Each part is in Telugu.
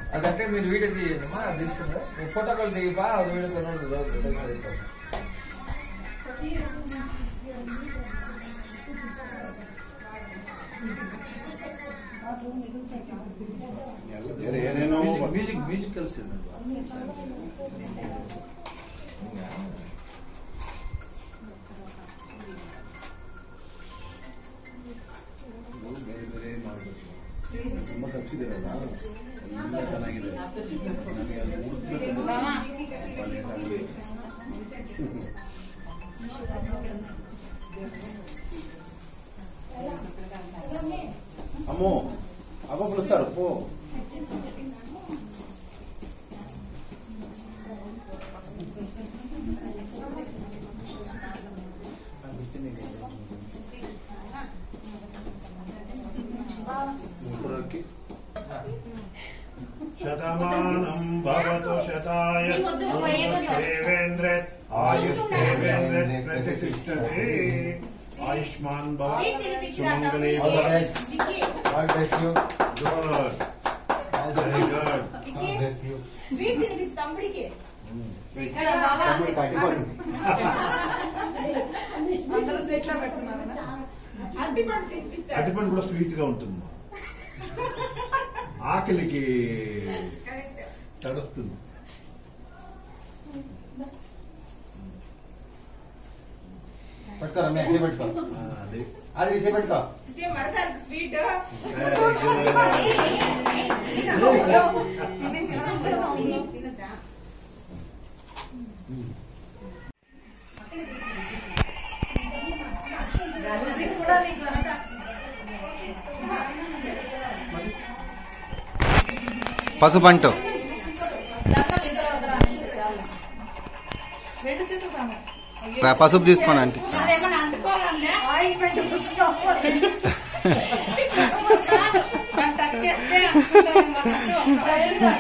అదంటే మీరు వీడియో తీయండి అది తీసుకుందా ఫోటో కాల్ తీయపా అది వీడియో ಏನೇನೋ ಮ್ಯೂಸಿಕ್ ಮ್ಯೂಸಿಕ್ ಕಲಿಸಿದ್ರು ಬೇರೆ ಬೇರೆ ಮಾಡಬೇಕು ತುಂಬ ಖರ್ಚಿದಿರಲ್ಲ ಎಲ್ಲ ಚೆನ್ನಾಗಿದೆ ನನಗೆ ಅದು ಮುಗಿಸ್ಬೇಕು అమ్మో అవ్వ పిలుస్తారు పో ముగ్గురికి శతమానం భవతు శతాయ దేవేంద్ర ఆయుష్ దేవేంద్ర ప్రతిష్టతి ఆయుష్మాన్ భవ సుమంగళీ All the భవ best. God bless you. Good very good God bless you. Sweet తినిపించు తమ్ముడికి తమ్ముడు కట్టుకోండి. అందరూ స్వీట్లో పెడుతున్నారు అడ్డి పండు తినిపిస్తారు అరటిపండు కూడా స్వీట్ గా ఉంటుంది ఆకలికి తడుస్తుంది పట్టుకో రమ్య ఇచ్చే పెట్టుకో ఆ, అది అది ఇచ్చే పెట్టుకో సేమ్ మడతారు స్వీట్ కూడా నీకు కనుక పసుపంటు దండం ఇద్దరు వదరా చాలు రెండు చేతులు తాము పసుపు తీసుకొని అంటే అదేమన్నా అందుకోవాలన్నా ఆయింట్మెంట్ పుస్తకం కాదు మనం టచ్ చేస్తే అందుకుంటాం అన్నట్టు.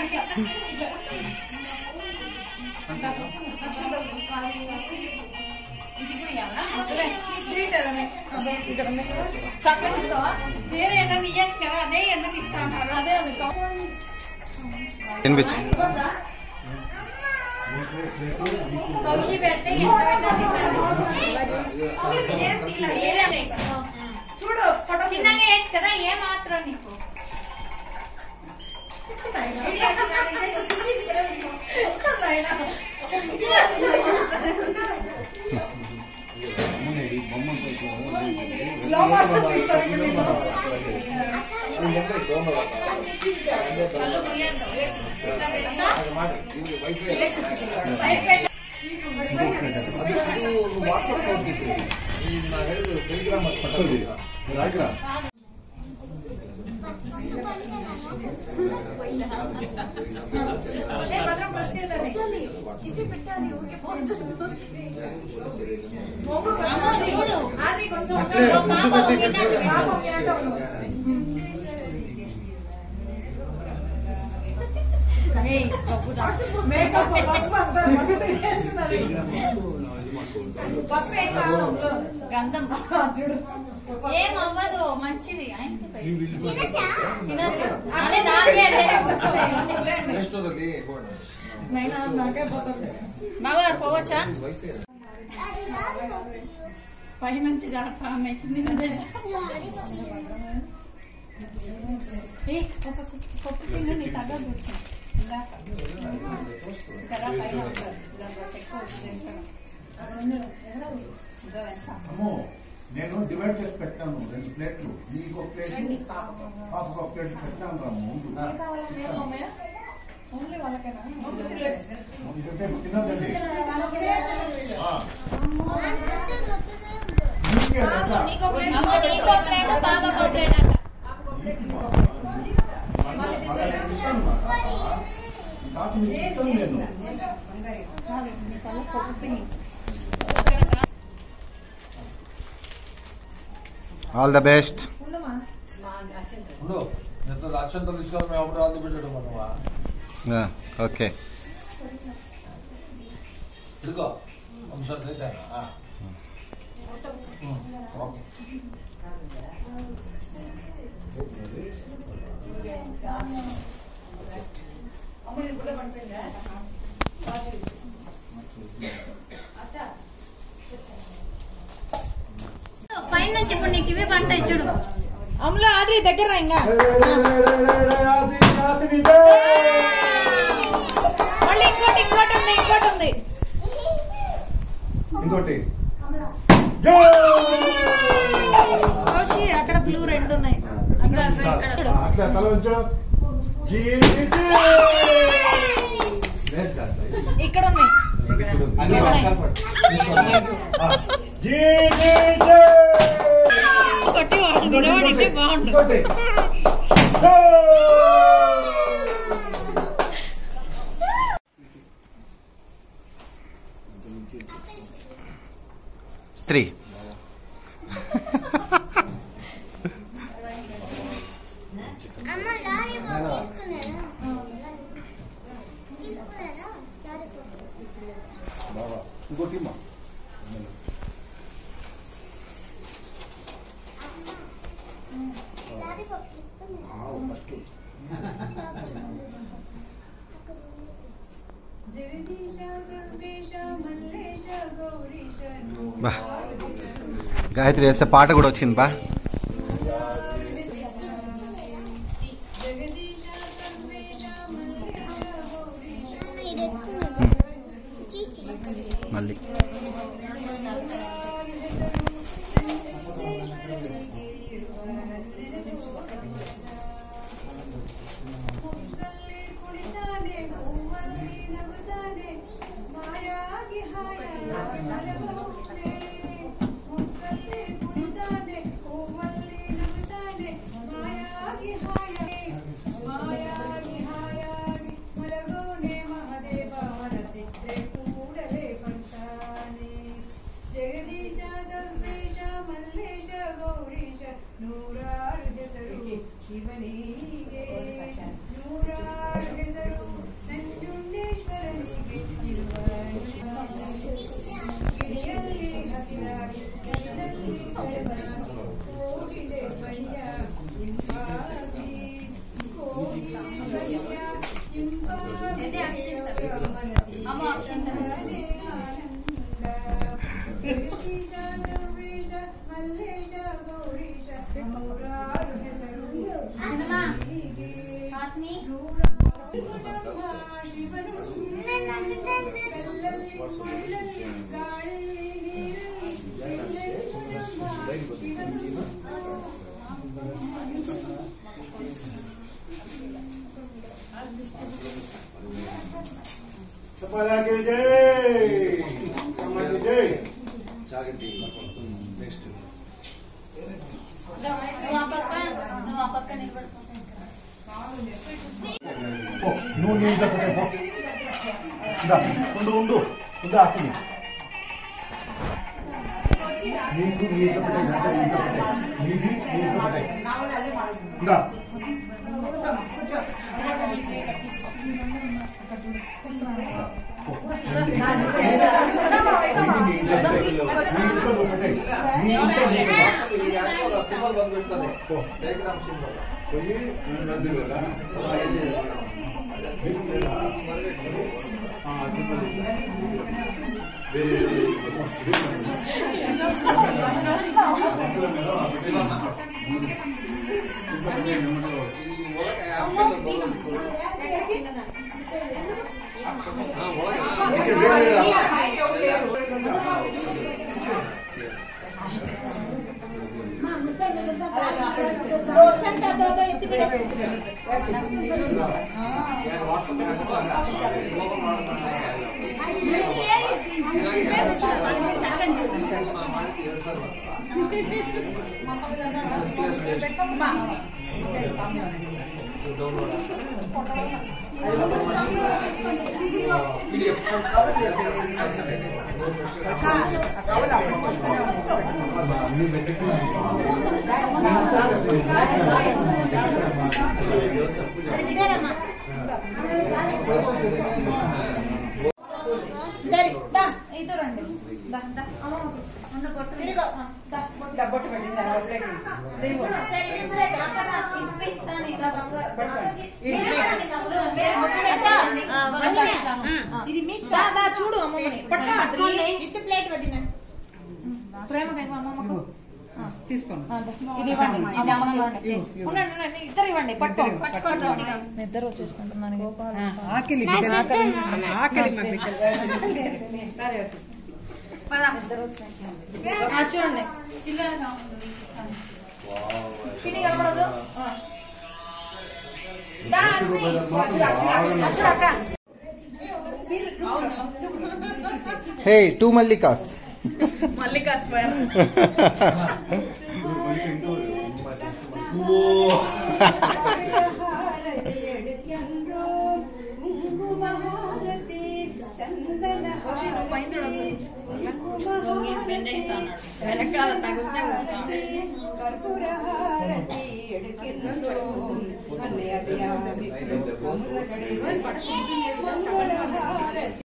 వద్దులే, స్వీట్ ఏదైనా ఇక్కడ మీకు చక్కగా ఇస్తావా వేరే ఏదైనా ఇయ్యచ్చు కదా అదే ఎందుకు ఇస్తా అన్నారు అదే అనుకో తినిపించు కౌశి పెడితే ఎంత పెట్టాలి? ఏం తీయలే, ఏదే లేదు. చూడు ఫోటో చిన్నగా వేయచ్చు కదా ఏ మాత్రం నీకు స్లో మోషన్ తీస్తారు ఇప్పుడు నీకు. కళ్ళు ముయ్యద్దు. ఇట్లా పెట్టినా వైఫై బయట పెట్టు. వాట్సాప్ నా టెలిగ్రామ్ రాకరా ఏ, భద్రం ప్రెస్ చేయదండి. మొగ్గు కొంచెం అమ్మో, చూడు ఆర్ని కొంచెం ఓ పాప ఊగినట్టు పాప పెట్టు. ఊగినట్టు ఉండు. ఏయ్, తప్పు రా. మేకప్ పసుపు అంతా పసుపు వేస్తున్నది. పసుపు ఏం కాదు గంధం చూడు ఏం అవ్వదు మంచిది ఆయనకి తినచ్చు అదే దానికే అంటే నెక్స్ట్ అది నైనా నాకే పోతుంది బాబా పోవచ్చా వైఫై పై నుంచి జాగ్రత్త అమ్మాయి కింది నుండి. ఏయ్, ఒక కు- పప్పు తిను నీ తగ్గ కూర్చో ఇందాక. ఇక్కడ పైన ఉంటుంది. దాంట్లో ఎక్కువ వచ్చింది ఇక్కడ. ఇదో ఎంత? అమ్మో నేను డివైడ్ చేసి పెట్టాను రెండు ప్లేట్లు నీకు ఒక ప్లేట్ పాపకు ఒక ప్లేట్ పెట్టాను రా ముందు ఓన్లీ వాళ్ళకేనా మొగ్గు తిరగచ్చు. ఇదంటే తినదండి నీకో ప్లేట్ అమ్మో, నీకో ప్లేట్ పాపకో ప్లేట్ అంట తాత మీకు ఇస్తాను నేను కాదు, నీ కళ్ళ పప్పు పిన్ని. ఆల్ ద బెస్ట్ ఉండమా ఉండు ఎంతో అక్షంతలు తీసుకొని మేము అప్పుడు అందు పెట్టడం మనవా ఓకే ఇదిగో ఒకసారి అయితే ఓకే పైన నుంచి ఇప్పుడు నీకు ఇవి పంట చూడు అమలు ఆద్రి దగ్గర రా ఇంకా మళ్ళీ ఇంకోటి ఇంకోటి ఉంది ఇంకోటి ఉంది ఇంకోటి ఓషి అక్కడ బ్లూ రెండు ఉన్నాయి ఇంకా ఇక్కడ అట్లా తల ఉంచు ఇక్కడ ఉన్నాయి అన్ని ఉన్నాయి. కొట్టి వాడు నిలబడితే బాగుంటుంది త్రీ అమ్మ లారీ బాబు తీసుకున్నారా తీసుకున్నారా లారీ బాబు ఇంకోటి మా లారీ బాబు తీసుకున్నారా ఫస్ట్ బా గాయత్రి వేస్తే పాట కూడా వచ్చింది బా నాన్న ఇది ఎక్కువ తీసి మళ్ళీ జగదీಶ సర్వేశ మల్లేశ గౌరీశ నూరారు ಹೆಸರು ಶಿವನಿಗೆ ನೂರಾರು ಹೆಸರು ನಂಜುಂಡೇಶ್ವರನಿಗೆ ಇರುವ ಗಿಳಿಯಲ್ಲಿ ಹಸಿರಾಗಿ ಕಸಿನಲ್ಲಿ ಸೆಳೆದಾಗಿ ಹೋಗಿದೆ ಬಳಿಯ ಇಂಪಾಗಿ ಹೋಗಿದೆ ಬಳಿಯ ಇಂಪಾಗಿ అమ్మ అక్షంత జగದೀಶ ಸರ್ವೇಶ ಮಲ್ಲೇಶ ಗೌರೀಶ ನೂರಾರು ಹೆಸರು చిన్నమా ಹೀಗೆ హాస్ని చెప్పలాగే జై అమ్మాయి జై నువ్వు ఆ పక్క నువ్వు ఆ పక్క నిలబడుకో పో, నువ్వు నీ ఇంట్లో పెట్టే పో ఇందా, ఉండు ఉండు ఉందా అసలు నీకు నీ ఇంట్లో పెట్టే గంట నీ ఇంట్లో పెట్టే నీది నీ ఇంట్లో పెట్టే ఇందా నీ ఇంట్లో నువ్వు పెట్టే నీ ఇంట్లో నువ్వు పెట్టే సింబల్ ಬಂದ್ಬಿಡ್ತದೆ పో. ಡಯಾಗ್ರಾಮ್ ಸಿಂಬಲ್ పోయి నేను రద్దు కదా ఆ, ఇది. ఆ, సింబల్ ఇది. వేరే ಈ ಒಳಗೆ ಆಪ್ಷನ್ ಇದು ರಂడి దా, దా. ఉండు కొట్టు తిరుగు. దా, దా, బొట్టు పెట్టింది ఆ ప్లేట్ రిమూవ్. ఇప్పిస్తాను ఇట్లా పట్టుకోండి. నిలబడండి తమ్ముడు. ఇది మీకు దా, దా, చూడు అమ్మమ్మని పట్టుకో పట్టుకోండి. ఇత్తు ప్లేట్ వదిన ప్రేమ కైపు అమ్మమ్మకు ఆ, తీసుకోండి ఆ, ఇది ఇవ్వండి ఇది అమ్మకి ఇవ్వండి ఉండండి ఉండండి ఇద్దరు ఇవ్వండి పట్టుకో పట్టుకోండి నిద్ర వచ్చేసుకుంటున్నాను ఆకలి బిడ్డలు ఆకలి మా బిడ్డలు ఆ, చూడండి చిల్లరగా ఉంటుంది పిన్ని కనపడదు ఆ. దా, అశ్వి. ఆ, చూడు అక్క హే టూ మల్లికాస్ మళ్ళీ కాసిపోయారు కౌశి, నువ్వు పైన చూడొచ్చు వెనకాల తగిలితే కర్పూరహారతి ఎడుకెందో అన్నయ్య